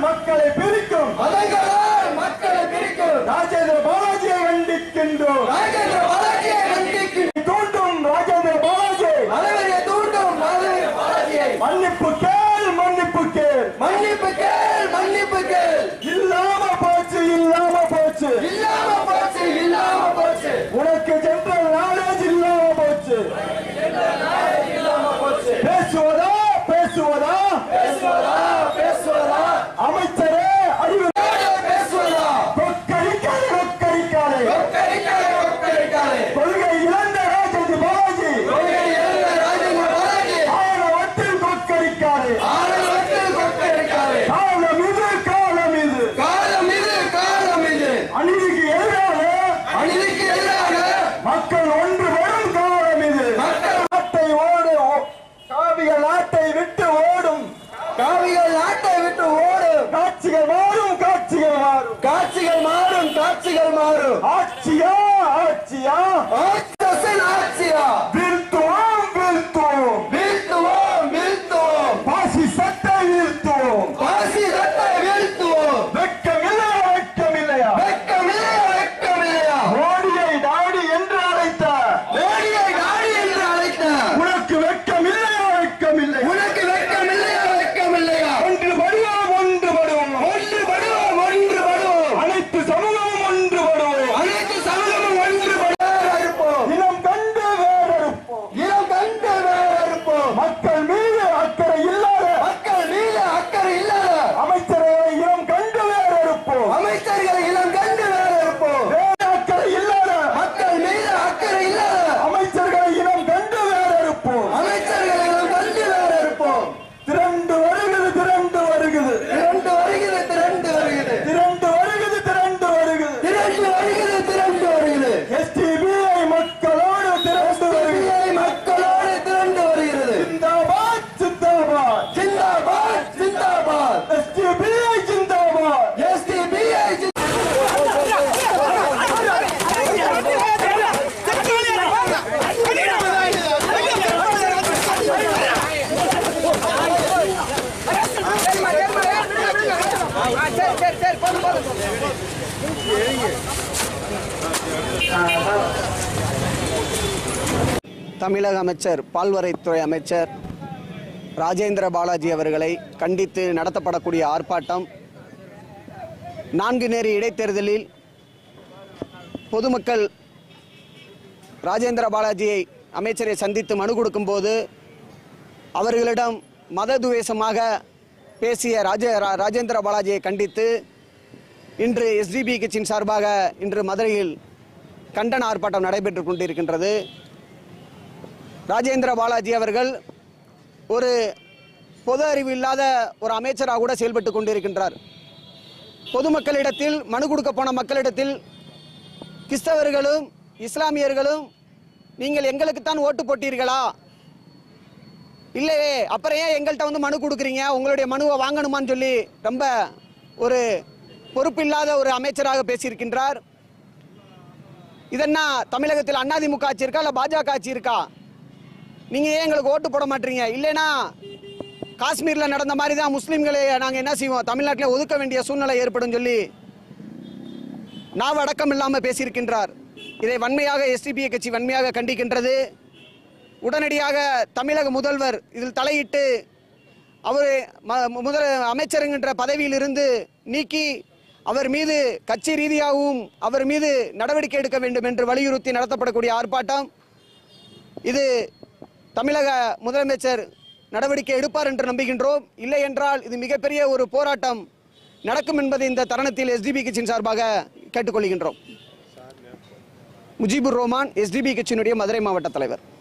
மக்களை பிரிக்கும் மதங்களால் மக்களை பிரிக்கும் ராஜேந்திர பாலாஜியை கண்டிக்கின்றோம் ராஜேந்திர பாலாஜியை கண்டிக்கும் தூண்டும் ராஜேந்திர பாலாஜி மதவெறியை தூண்டும் மதவெறிய பாலாஜியை மன்னிப்பு கேள் மன்னிப்பு கேள் மன்னிப்பு கேள் மன்னிப்பு கேள் இல்லாம போச்சு இல்லாம போச்சு இல்லாம போச்சு இல்லாம போச்சு உனக்கு ஜென்ரல் நாலேஜ் இல்லாம போச்சு பேசுவதா பேசுவதா பேசுவதா பேசுவதா அமைச்சரே அறிவு பேசுவதா கொக்கரிக்காதே கொக்கரிக்காதே ஒக்கரிக்காதே ஒக்கரிக்காதே கொள்கை இழந்த ராஜேந்திர பாலாஜி கொள்கை இழந்த ராஜேந்திர பாலாஜி ஆயிரம் வட்டில் கொக்கரிக்காதே ஆளுநர்கள் கொக்கரிக்காதே காலம் இது காலம் இது காலம் இது காலம் இது அநீதிக்கு எதிராக அநீதிக்கு எதிராக மக்கள் ஒன்றுபடும் காலம் இது மக்கள் நாட்டை ஓடு ஓ- காவிகள் நாட்டை விட்டு ஓடும் காவிகள் நாட்டை விட்டு ஓடும் காட்சிகள் மாறும் காட்சிகள் மாறும் காட்சிகள் மாறும் காட்சிகள் மாறும் ஆட்சியா ஆட்சியா ஆட்சியின் ஆட்சியா வீழ்த்துவோம் வீழ்த்துவோம் வீழ்த்துவோம் வீழ்த்துவோம் பாசி சட்டை வீழ்த்துவோம் பாசி ரத்தை வீழ்த்துவோம் வெட்கமில்லையா வெட்கமில்லையா வெட்கமில்லையா வெட்கமில்லையா மோடியை நாடி என்று அழைத்த மோடியை நாடி என்று அழைத்த உனக்கு வெட்கமில்லையா வெட்கமில்லை உனக்கு வெட்கமில்லையா வெட்கமில்லையா ஒன்று படுவோம் ஒன்று படுவோம் ஒன்று படுவோம் ஒன்று படுவோம் அனைத்து சமூகமும் ஒன்று படுவோம் அனைத்து சமூகமும் ஒன்று படுவோம் இருப்போம் இனம் கண்டு வேறறுப்போம் இனம் கண்டு வேற இருப்போம் மக்கள் மீது அக்கறை இல்லாத மக்கள் மீது அக்கறை இல்லாத அமைச்சரை இனம் கண்டு வேறறுப்போம் அமைச்சர்கள் இனம் கண்டு வேற இருப்போம் வேறு அக்கறை இல்லாத மக்கள் மீது அக்கறை இல்லாத அமைச்சர்களை இனம் கண்டு வேறறுப்போம் அமைச்சர்கள் இனம் கண்டு வேற இருப்போம் திரண்டு வருகிறது திரண்டு வருகிறது திரண்டு வருகிறது திரண்டு வருகிறது திரண்டு வருகிறது திரண்டு வருகிறது திரண்டு வருகிறது திரண்டு வருகிறது எஸ்டிபிஐ மக்களோடு திரண்டு வருகிறது சிபிஐ மக்களோடு திரண்டு வருகிறது ஜிந்தாபாத் ஜிந்தாபாத் ஜிந்தாபாத் ஜிந்தாபாத் எஸ்டிபிஐ ஜிந்தாபாத் எஸ்டிபிஐ தமிழக அமைச்சர் பால்வரைத்துறை அமைச்சர் ராஜேந்திர பாலாஜி அவர்களை கண்டித்து நடத்தப்படக்கூடிய ஆர்ப்பாட்டம் நான்கு நேரு இடைத்தேர்தலில் பொதுமக்கள் ராஜேந்திர பாலாஜியை அமைச்சரை சந்தித்து மனு கொடுக்கும்போது அவர்களிடம் மத துவேஷமாக பேசிய ராஜ ரா- ராஜேந்திர பாலாஜியை கண்டித்து இன்று எஸ்டிபி கட்சியின் சார்பாக இன்று மதுரையில் கண்டன ஆர்ப்பாட்டம் நடைபெற்றுக் கொண்டிருக்கின்றது ராஜேந்திர பாலாஜி அவர்கள் ஒரு பொது அறிவு இல்லாத ஒரு அமைச்சராக கூட செயல்பட்டு கொண்டிருக்கின்றார் பொதுமக்களிடத்தில் மனு கொடுக்க போன மக்களிடத்தில் கிறிஸ்தவர்களும் இஸ்லாமியர்களும் நீங்கள் எங்களுக்குத்தான் ஓட்டு போட்டீர்களா இல்லையே அப்புறம் ஏன் எங்கள்கிட்ட வந்து மனு கொடுக்குறீங்க உங்களுடைய மனுவை வாங்கணுமான்னு சொல்லி ரொம்ப ஒரு பொறுப்பில்லாத ஒரு அமைச்சராக பேசியிருக்கின்றார் இதென்னா தமிழகத்தில் அதிமுக ஆட்சி இருக்கா இல்லை பாஜக ஆட்சி இருக்கா நீங்க ஏன் எங்களுக்கு ஓட்டு போட மாட்டீங்க இல்லைனா காஷ்மீர்ல நடந்த மாதிரி தான் முஸ்லீம்களை நாங்க என்ன செய்வோம் தமிழ்நாட்டில் ஒதுக்க வேண்டிய சூழ்நிலை ஏற்படும் சொல்லி நாவ அடக்கம் இல்லாம பேசியிருக்கின்றார் இதை வன்மையாக எஸ்டிபிஐ கட்சி வன்மையாக கண்டிக்கின்றது உடனடியாக தமிழக முதல்வர் இதில் தலையிட்டு அவர் ம- முதல் அமைச்சருங்கின்ற பதவியிலிருந்து நீக்கி அவர் மீது கட்சி ரீதியாகவும் அவர் மீது நடவடிக்கை எடுக்க வேண்டும் என்று வலியுறுத்தி நடத்தப்படக்கூடிய ஆர்ப்பாட்டம் இது தமிழக முதலமைச்சர் நடவடிக்கை எடுப்பார் என்று நம்புகின்றோம் இல்லை என்றால் இது மிகப்பெரிய ஒரு போராட்டம் நடக்கும் என்பதை இந்த தருணத்தில் எஸ்டிபி கட்சியின் சார்பாக கேட்டுக்கொள்கின்றோம் முஜிபுர் ரோமான் எஸ்டிபி கட்சியினுடைய மதுரை மாவட்ட தலைவர்